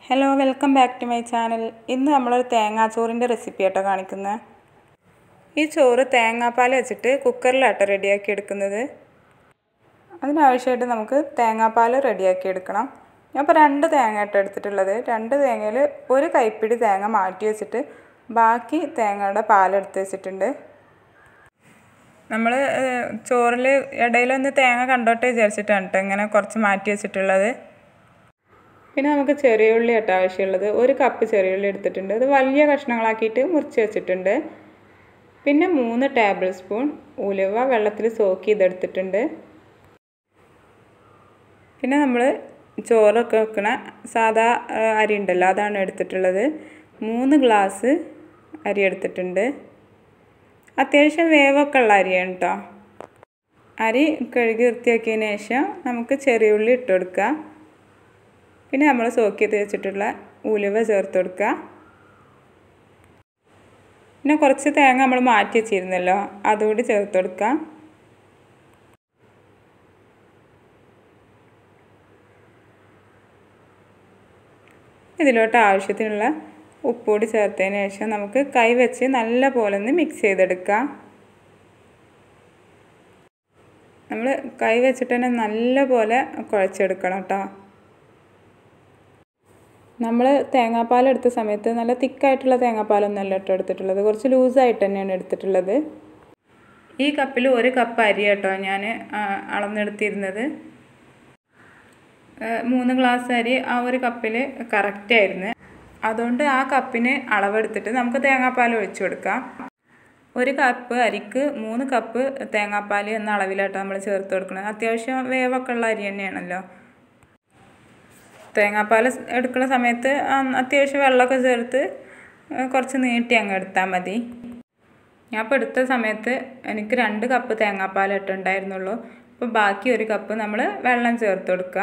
hello welcome back to my channel ഇന്ന് നമ്മളൊരു തേങ്ങാച്ചോറിൻ്റെ recipe ആട്ടോ കാണിക്കുന്നത് ഈ ചോറ് തേങ്ങാപ്പാൽ വെച്ചിട്ട് കുക്കറിലാട്ടോ റെഡിയാക്കി എടുക്കുന്നത് അതിനാവശ്യമായിട്ട് നമുക്ക് തേങ്ങാപ്പാൽ റെഡിയാക്കി എടുക്കണം ഞാൻ ഇപ്പോൾ രണ്ട് തേങ്ങ ആട്ടോ എടുത്തിട്ടുള്ളത് രണ്ട് തേങ്ങയിൽ ഒരു കൈപ്പിടി തേങ്ങ മാറ്റി വെച്ചിട്ട് ബാക്കി തേങ്ങയുടെ പാലെടുത്ത് വെച്ചിട്ടുണ്ട് നമ്മൾ ചോറിൽ ഇടയിലൊന്ന് തേങ്ങ കണ്ടോട്ടെ വിചാരിച്ചിട്ടാണ് കേട്ടോ ഇങ്ങനെ കുറച്ച് മാറ്റി വെച്ചിട്ടുള്ളത് പിന്നെ നമുക്ക് ചെറിയ ഉള്ളി ആട്ടോ ആവശ്യമുള്ളത് ഒരു കപ്പ് ചെറിയ ഉള്ളി എടുത്തിട്ടുണ്ട് അത് വലിയ കഷ്ണങ്ങളാക്കിയിട്ട് മുറിച്ച് വെച്ചിട്ടുണ്ട് പിന്നെ മൂന്ന് ടേബിൾ സ്പൂൺ ഉലുവ വെള്ളത്തിൽ സോക്ക് ചെയ്തെടുത്തിട്ടുണ്ട് പിന്നെ നമ്മൾ ചോറൊക്കെ വെക്കണ സാധാ അരി ഉണ്ടല്ലോ അതാണ് എടുത്തിട്ടുള്ളത് മൂന്ന് ഗ്ലാസ് അരി എടുത്തിട്ടുണ്ട് അത്യാവശ്യം വേവൊക്കെ ഉള്ള അരിയാണ് കേട്ടോ അരി കഴുകി വൃത്തിയാക്കിയതിന് ശേഷം നമുക്ക് ചെറിയ ഉള്ളി ഇട്ട് കൊടുക്കുക പിന്നെ നമ്മൾ സോക്ക് ചെയ്ത് വെച്ചിട്ടുള്ള ഉലുവ ചേർത്ത് കൊടുക്കുക പിന്നെ കുറച്ച് തേങ്ങ നമ്മൾ മാറ്റി വെച്ചിരുന്നല്ലോ അതുകൂടി ചേർത്ത് കൊടുക്കുക ഇതിലോട്ട് ആവശ്യത്തിനുള്ള ഉപ്പുകൂടി ചേർത്തതിന് ശേഷം നമുക്ക് കൈ വെച്ച് നല്ല പോലെ ഒന്ന് മിക്സ് ചെയ്തെടുക്കാം നമ്മൾ കൈ വെച്ചിട്ട് തന്നെ നല്ല പോലെ കുഴച്ചെടുക്കണം കേട്ടോ നമ്മൾ തേങ്ങാപ്പാൽ എടുത്ത സമയത്ത് നല്ല തിക്കായിട്ടുള്ള തേങ്ങാപ്പാലൊന്നും അല്ല കേട്ടോ എടുത്തിട്ടുള്ളത് കുറച്ച് ലൂസായിട്ട് തന്നെയാണ് എടുത്തിട്ടുള്ളത് ഈ കപ്പിൽ ഒരു കപ്പ് അരി കേട്ടോ ഞാൻ അളന്നെടുത്തിരുന്നത് മൂന്ന് ഗ്ലാസ് അരി ആ ഒരു കപ്പിൽ കറക്റ്റായിരുന്നു അതുകൊണ്ട് ആ കപ്പിന് അളവെടുത്തിട്ട് നമുക്ക് തേങ്ങാപ്പാൽ ഒഴിച്ചു കൊടുക്കാം ഒരു കപ്പ് അരിക്ക് മൂന്ന് കപ്പ് തേങ്ങാപ്പാൽ എന്ന അളവിലാട്ടോ നമ്മൾ ചേർത്ത് കൊടുക്കുന്നത് അത്യാവശ്യം വേവൊക്കെ ഉള്ള അരി തന്നെയാണല്ലോ തേങ്ങാപ്പാൽ എടുക്കുന്ന സമയത്ത് അത്യാവശ്യം വെള്ളമൊക്കെ ചേർത്ത് കുറച്ച് നീട്ടി അങ്ങ് എടുത്താൽ മതി ഞാൻ ഇപ്പോൾ എടുത്ത സമയത്ത് എനിക്ക് രണ്ട് കപ്പ് തേങ്ങാപ്പാൽ ഇട്ടുണ്ടായിരുന്നുള്ളൂ അപ്പോൾ ബാക്കി ഒരു കപ്പ് നമ്മൾ വെള്ളം ചേർത്ത് കൊടുക്കുക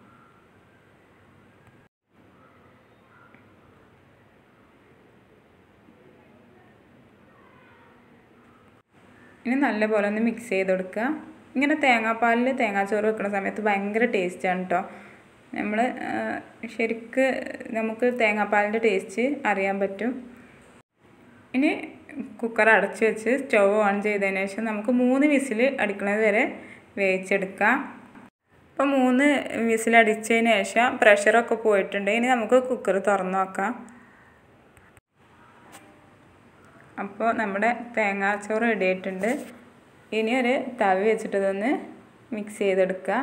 ഇനി നല്ലപോലെ ഒന്ന് മിക്സ് ചെയ്ത് കൊടുക്കുക ഇങ്ങനെ തേങ്ങാപ്പാലിൽ തേങ്ങാച്ചോറ് വെക്കുന്ന സമയത്ത് ഭയങ്കര ടേസ്റ്റാണ് കേട്ടോ നമ്മൾ ശരിക്ക് നമുക്ക് തേങ്ങാപ്പാലിൻ്റെ ടേസ്റ്റ് അറിയാൻ പറ്റും ഇനി കുക്കർ അടച്ച് വെച്ച് സ്റ്റവ് ഓൺ ചെയ്തതിന് ശേഷം നമുക്ക് മൂന്ന് വിസിൽ അടിക്കുന്നത് വരെ വേവിച്ചെടുക്കാം അപ്പോൾ മൂന്ന് വിസിൽ അടിച്ചതിന് ശേഷം പ്രഷറൊക്കെ പോയിട്ടുണ്ട് ഇനി നമുക്ക് കുക്കർ തുറന്ന് നോക്കാം അപ്പോൾ നമ്മുടെ തേങ്ങാച്ചോറ് റെഡി ആയിട്ടുണ്ട് ഇനി ഒരു തവി വെച്ചിട്ട് ഇതൊന്ന് മിക്സ് ചെയ്തെടുക്കുക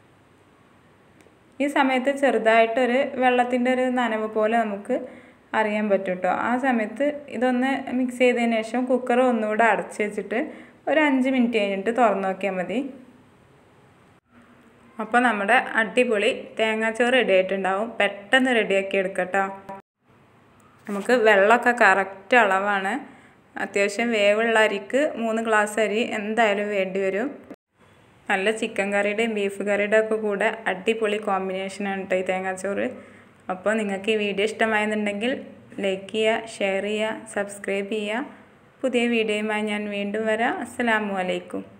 ഈ സമയത്ത് ചെറുതായിട്ടൊരു വെള്ളത്തിൻ്റെ ഒരു നനവ് പോലെ നമുക്ക് അറിയാൻ പറ്റും കേട്ടോ ആ സമയത്ത് ഇതൊന്ന് മിക്സ് ചെയ്തതിന് ശേഷം കുക്കർ ഒന്നുകൂടെ അടച്ച് വെച്ചിട്ട് ഒരു അഞ്ച് മിനിറ്റ് കഴിഞ്ഞിട്ട് തുറന്ന് നോക്കിയാൽ മതി അപ്പോൾ നമ്മുടെ അടിപൊളി തേങ്ങാച്ചോറ് റെഡി ആയിട്ടുണ്ടാവും പെട്ടെന്ന് റെഡിയാക്കി എടുക്കട്ടോ നമുക്ക് വെള്ളമൊക്കെ കറക്റ്റ് അളവാണ് അത്യാവശ്യം വേവുള്ള അരിക്ക് മൂന്ന് ഗ്ലാസ് അരി എന്തായാലും വേണ്ടി വരും നല്ല ചിക്കൻ കറിയുടെയും ബീഫ് കറിയുടെ ഒക്കെ കൂടെ അടിപൊളി കോമ്പിനേഷനാണ് കേട്ടോ ഈ തേങ്ങാച്ചോറ് അപ്പോൾ നിങ്ങൾക്ക് ഈ വീഡിയോ ഇഷ്ടമായെന്നുണ്ടെങ്കിൽ ലൈക്ക് ചെയ്യുക ഷെയർ ചെയ്യുക സബ്സ്ക്രൈബ് ചെയ്യുക പുതിയ വീഡിയോയുമായി ഞാൻ വീണ്ടും വരാം അസ്സലാമു അലൈക്കും